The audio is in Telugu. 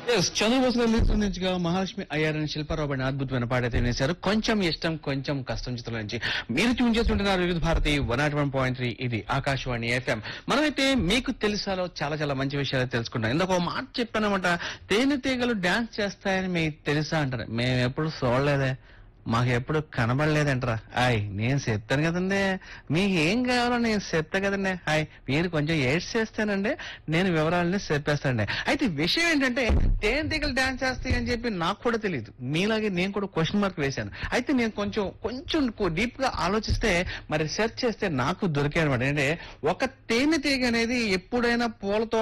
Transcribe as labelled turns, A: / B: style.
A: ఎస్ చంద్రబోస్ గారు లిరిక్స్ నుంచిగా మహాలక్ష్మి అయ్యారని శిల్పారావు పడిన అద్భుతమైన పాట అయితే వినేశారు కొంచెం ఇష్టం కొంచెం కష్టం చిత్రం నుంచి మీరు ట్యూన్ చేస్తుంటున్నారు Vividh Bharati one naught one point three ఇది ఆకాశవాణి ఎఫ్ఎం మనమైతే మీకు తెలుసాలో చాలా చాలా మంచి విషయాలు తెలుసుకుంటాం ఇందాక ఒక మాట చెప్పానమాట తేనెటీగలు డాన్స్ చేస్తాయని మీకు తెలుసా అంటారు మేము ఎప్పుడు చూడలేదే మాకు ఎప్పుడు కనబడలేదంటరా హాయ్ నేను చెప్తాను కదండి మీకు ఏం కావాలో నేను చెప్తా కదండి హాయ్ మీరు కొంచెం ఎయిడ్స్ చేస్తానండి నేను వివరాలని చెప్పేస్తానండి అయితే విషయం ఏంటంటే తేనెటీగలు డాన్స్ చేస్తాయి అని చెప్పి నాకు కూడా తెలియదు మీలాగే నేను కూడా క్వశ్చన్ మార్క్ వేశాను అయితే నేను కొంచెం కొంచెం డీప్ గా ఆలోచిస్తే మరి సెర్చ్ చేస్తే నాకు దొరికాయి అనమాట అంటే ఒక తేనెటీగ అనేది ఎప్పుడైనా పూలతో